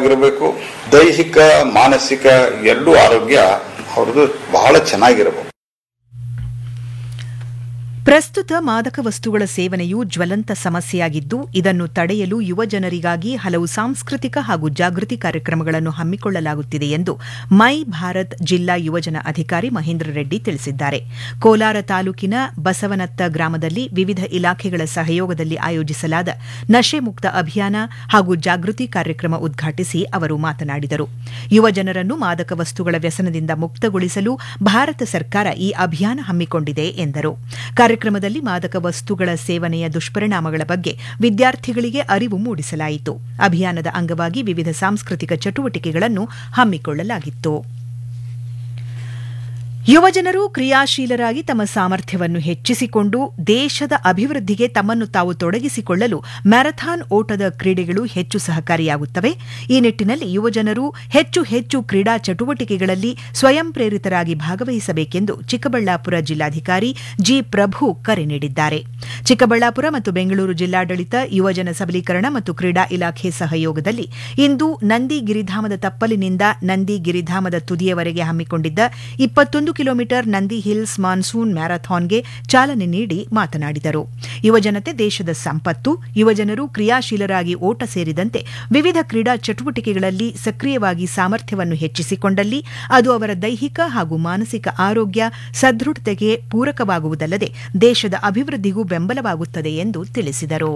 ಆರೋಗ್ಯವಾಗಿರಬೇಕು ದೈಹಿಕ ಮಾನಸಿಕ ಎರಡೂ ಆರೋಗ್ಯ ಅವ್ರದ್ದು ಬಹಳ ಚೆನ್ನಾಗಿರಬೇಕು ಪ್ರಸ್ತುತ ಮಾದಕ ವಸ್ತುಗಳ ಸೇವನೆಯು ಜ್ವಲಂತ ಸಮಸ್ಯೆಯಾಗಿದ್ದು ಇದನ್ನು ತಡೆಯಲು ಯುವ ಜನರಿಗಾಗಿ ಹಲವು ಸಾಂಸ್ಕೃತಿಕ ಹಾಗೂ ಜಾಗೃತಿ ಕಾರ್ಯಕ್ರಮಗಳನ್ನು ಹಮ್ಮಿಕೊಳ್ಳಲಾಗುತ್ತಿದೆ ಎಂದು ಮೈ ಭಾರತ್ ಜಿಲ್ಲಾ ಯುವಜನ ಅಧಿಕಾರಿ ಮಹೇಂದ್ರ ರೆಡ್ಡಿ ತಿಳಿಸಿದ್ದಾರೆ ಕೋಲಾರ ತಾಲೂಕಿನ ಬಸವನತ್ತ ಗ್ರಾಮದಲ್ಲಿ ವಿವಿಧ ಇಲಾಖೆಗಳ ಸಹಯೋಗದಲ್ಲಿ ಆಯೋಜಿಸಲಾದ ನಶೆ ಮುಕ್ತ ಅಭಿಯಾನ ಹಾಗೂ ಜಾಗೃತಿ ಕಾರ್ಯಕ್ರಮ ಉದ್ಘಾಟಿಸಿ ಅವರು ಮಾತನಾಡಿದರು ಯುವ ಜನರನ್ನು ಮಾದಕ ವಸ್ತುಗಳ ವ್ಯಸನದಿಂದ ಮುಕ್ತಗೊಳಿಸಲು ಭಾರತ ಸರ್ಕಾರ ಈ ಅಭಿಯಾನ ಹಮ್ಮಿಕೊಂಡಿದೆ ಎಂದರು ಕಾರ್ಯಕ್ರಮದಲ್ಲಿ ಮಾದಕ ವಸ್ತುಗಳ ಸೇವನೆಯ ದುಷ್ಪರಿಣಾಮಗಳ ಬಗ್ಗೆ ವಿದ್ಯಾರ್ಥಿಗಳಿಗೆ ಅರಿವು ಮೂಡಿಸಲಾಯಿತು ಅಭಿಯಾನದ ಅಂಗವಾಗಿ ವಿವಿಧ ಸಾಂಸ್ಕೃತಿಕ ಚಟುವಟಿಕೆಗಳನ್ನು ಹಮ್ಮಿಕೊಳ್ಳಲಾಗಿತ್ತು ಯುವಜನರು ಕ್ರಿಯಾಶೀಲರಾಗಿ ತಮ್ಮ ಸಾಮರ್ಥ್ಯವನ್ನು ಹೆಚ್ಚಿಸಿಕೊಂಡು ದೇಶದ ಅಭಿವೃದ್ಧಿಗೆ ತಮ್ಮನ್ನು ತಾವು ತೊಡಗಿಸಿಕೊಳ್ಳಲು ಮ್ಯಾರಥಾನ್ ಓಟದ ಕ್ರೀಡೆಗಳು ಹೆಚ್ಚು ಸಹಕಾರಿಯಾಗುತ್ತವೆ ಈ ನಿಟ್ಟಿನಲ್ಲಿ ಯುವಜನರು ಹೆಚ್ಚು ಹೆಚ್ಚು ಕ್ರೀಡಾ ಚಟುವಟಿಕೆಗಳಲ್ಲಿ ಸ್ವಯಂ ಪ್ರೇರಿತರಾಗಿ ಭಾಗವಹಿಸಬೇಕೆಂದು ಚಿಕ್ಕಬಳ್ಳಾಪುರ ಜಿಲ್ಲಾಧಿಕಾರಿ ಜಿ ಪ್ರಭು ಕರೆ ನೀಡಿದ್ದಾರೆ ಚಿಕ್ಕಬಳ್ಳಾಪುರ ಮತ್ತು ಬೆಂಗಳೂರು ಜಿಲ್ಲಾಡಳಿತ ಯುವಜನ ಸಬಲೀಕರಣ ಮತ್ತು ಕ್ರೀಡಾ ಇಲಾಖೆ ಸಹಯೋಗದಲ್ಲಿ ಇಂದು ನಂದಿ ಗಿರಿಧಾಮದ ತಪ್ಪಲಿನಿಂದ ನಂದಿ ಗಿರಿಧಾಮದ ತುದಿಯವರೆಗೆ ಹಮ್ಮಿಕೊಂಡಿದ್ದ ಇಪ್ಪತ್ತೊಂದು ಕಿಲೋಮೀಟರ್ ನಂದಿ ಹಿಲ್ಸ್ ಮಾನ್ಸೂನ್ ಮ್ಯಾರಥಾನ್ಗೆ ಚಾಲನೆ ನೀಡಿ ಮಾತನಾಡಿದರು ಯುವಜನತೆ ದೇಶದ ಸಂಪತ್ತು ಯುವಜನರು ಕ್ರಿಯಾಶೀಲರಾಗಿ ಓಟ ಸೇರಿದಂತೆ ವಿವಿಧ ಕ್ರೀಡಾ ಚಟುವಟಿಕೆಗಳಲ್ಲಿ ಸಕ್ರಿಯವಾಗಿ ಸಾಮರ್ಥ್ಯವನ್ನು ಹೆಚ್ಚಿಸಿಕೊಂಡಲ್ಲಿ ಅದು ಅವರ ದೈಹಿಕ ಹಾಗೂ ಮಾನಸಿಕ ಆರೋಗ್ಯ ಸದೃಢತೆಗೆ ಪೂರಕವಾಗುವುದಲ್ಲದೆ ದೇಶದ ಅಭಿವೃದ್ಧಿಗೂ ಬೆಂಬಲವಾಗುತ್ತದೆ ಎಂದು ತಿಳಿಸಿದರು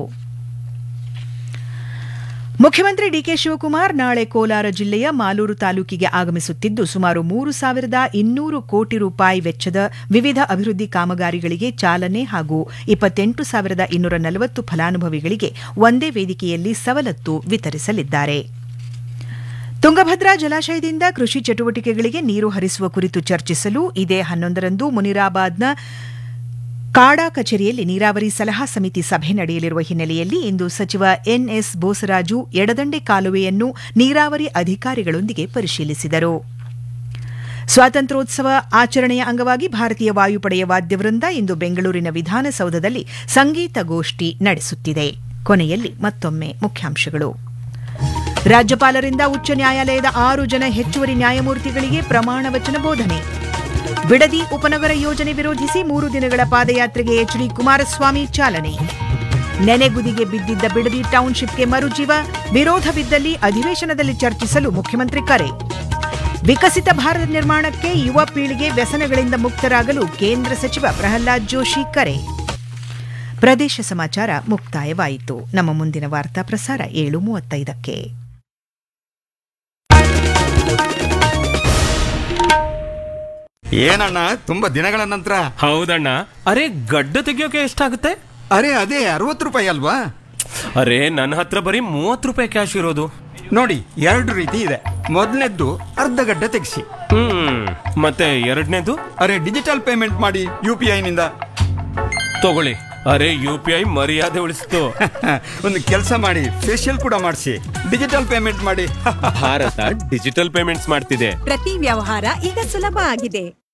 ಮುಖ್ಯಮಂತ್ರಿ ಡಿಕೆ ಶಿವಕುಮಾರ್ ನಾಳೆ ಕೋಲಾರ ಜಿಲ್ಲೆಯ ಮಾಲೂರು ತಾಲೂಕಿಗೆ ಆಗಮಿಸುತ್ತಿದ್ದು ಸುಮಾರು ಮೂರು ಸಾವಿರದ ಇನ್ನೂರು ಕೋಟಿ ರೂಪಾಯಿ ವೆಚ್ಚದ ವಿವಿಧ ಅಭಿವೃದ್ಧಿ ಕಾಮಗಾರಿಗಳಿಗೆ ಚಾಲನೆ ಹಾಗೂ ಇಪ್ಪತ್ತೆಂಟು ಸಾವಿರದ ಇನ್ನೂರ ನಲವತ್ತು ಫಲಾನುಭವಿಗಳಿಗೆ ಒಂದೇ ವೇದಿಕೆಯಲ್ಲಿ ಸವಲತ್ತು ವಿತರಿಸಲಿದ್ದಾರೆ ತುಂಗಭದ್ರಾ ಜಲಾಶಯದಿಂದ ಕೃಷಿ ಚಟುವಟಿಕೆಗಳಿಗೆ ನೀರು ಹರಿಸುವ ಕುರಿತು ಚರ್ಚಿಸಲು ಇದೇ ಹನ್ನೊಂದರಂದು ಮುನಿರಾಬಾದ್ನ ಕಾಡಾ ಕಚೇರಿಯಲ್ಲಿ ನೀರಾವರಿ ಸಲಹಾ ಸಮಿತಿ ಸಭೆ ನಡೆಯಲಿರುವ ಹಿನ್ನೆಲೆಯಲ್ಲಿ ಇಂದು ಸಚಿವ ಎನ್ಎಸ್ ಬೋಸರಾಜು ಎಡದಂಡೆ ಕಾಲುವೆಯನ್ನು ನೀರಾವರಿ ಅಧಿಕಾರಿಗಳೊಂದಿಗೆ ಪರಿಶೀಲಿಸಿದರು ಸ್ವಾತಂತ್ರ್ಯೋತ್ಸವ ಆಚರಣೆಯ ಅಂಗವಾಗಿ ಭಾರತೀಯ ವಾಯುಪಡೆಯ ವಾದ್ಯವೃಂದ ಇಂದು ಬೆಂಗಳೂರಿನ ವಿಧಾನಸೌಧದಲ್ಲಿ ಸಂಗೀತ ಗೋಷ್ಠಿ ನಡೆಸುತ್ತಿದೆ ಕೊನೆಯಲ್ಲಿ ಮತ್ತೊಮ್ಮೆ ಮುಖ್ಯಾಂಶಗಳು ರಾಜ್ಯಪಾಲರಿಂದ ಉಚ್ಚ ನ್ಯಾಯಾಲಯದ ಆರು ಜನ ಹೆಚ್ಚುವರಿ ನ್ಯಾಯಮೂರ್ತಿಗಳಿಗೆ ಪ್ರಮಾಣ ವಚನ ಬೋಧನೆ ಬಿಡದಿ ಉಪನಗರ ಯೋಜನೆ ವಿರೋಧಿಸಿ ಮೂರು ದಿನಗಳ ಪಾದಯಾತ್ರೆಗೆ ಎಚ್ಡಿ ಕುಮಾರಸ್ವಾಮಿ ಚಾಲನೆ ನೆನೆಗುದಿಗೆ ಬಿದ್ದಿದ್ದ ಬಿಡದಿ ಟೌನ್ಶಿಪ್ಗೆ ಮರುಜೀವ ವಿರೋಧವಿದ್ದಲ್ಲಿ ಅಧಿವೇಶನದಲ್ಲಿ ಚರ್ಚಿಸಲು ಮುಖ್ಯಮಂತ್ರಿ ಕರೆ ವಿಕಸಿತ ಭಾರತ ನಿರ್ಮಾಣಕ್ಕೆ ಯುವ ಪೀಳಿಗೆ ವ್ಯಸನಗಳಿಂದ ಮುಕ್ತರಾಗಲು ಕೇಂದ್ರ ಸಚಿವ ಪ್ರಹ್ಲಾದ್ ಜೋಶಿ ಕರೆ ಪ್ರದೇಶ ಸಮಾಚಾರ ಮುಕ್ತಾಯವಾಯಿತು ನಮ್ಮ ಮುಂದಿನ ವಾರ್ತಾ ಪ್ರಸಾರ ಏಳು ಮೂವತ್ತೈದಕ್ಕೆ ಏನಣ್ಣ ತುಂಬಾ ದಿನಗಳ ನಂತರ ಹೌದಣ್ಣ ಅರೆ ಗಡ್ಡ ತೆಗಿಯೋಕೆ ಎಷ್ಟಾಗುತ್ತೆ ಅರೆ ಅದೇ ಅರವತ್ತು ರೂಪಾಯಿ ಅಲ್ವಾ ಅರೆ ನನ್ನ ಹತ್ರ ಬರೀ ಮೂವತ್ತು ರೂಪಾಯಿ ಕ್ಯಾಶ್ ಇರೋದು ನೋಡಿ ಎರಡು ರೀತಿ ಇದೆ ಮೊದಲನೇದ್ದು ಅರ್ಧ ಗಡ್ಡೆ ತೆಗಿಸಿ ಹ್ಮ್ ಮತ್ತೆ ಎರಡನೇದು ಅರೆ ಡಿಜಿಟಲ್ ಪೇಮೆಂಟ್ ಮಾಡಿ ಯು ಪಿ ಐನಿಂದ ತಗೊಳ್ಳಿ ಅರೆ ಯು ಪಿ ಐ ಮರ್ಯಾದೆ ಉಳಿಸ್ತು ಒಂದು ಕೆಲಸ ಮಾಡಿ ಫೇಶಿಯಲ್ ಕೂಡ ಮಾಡಿಸಿ ಡಿಜಿಟಲ್ ಪೇಮೆಂಟ್ ಮಾಡಿ ಭಾರತ ಡಿಜಿಟಲ್ ಪೇಮೆಂಟ್ಸ್ ಮಾಡ್ತಿದೆ ಪ್ರತಿ ವ್ಯವಹಾರ ಈಗ ಸುಲಭ ಆಗಿದೆ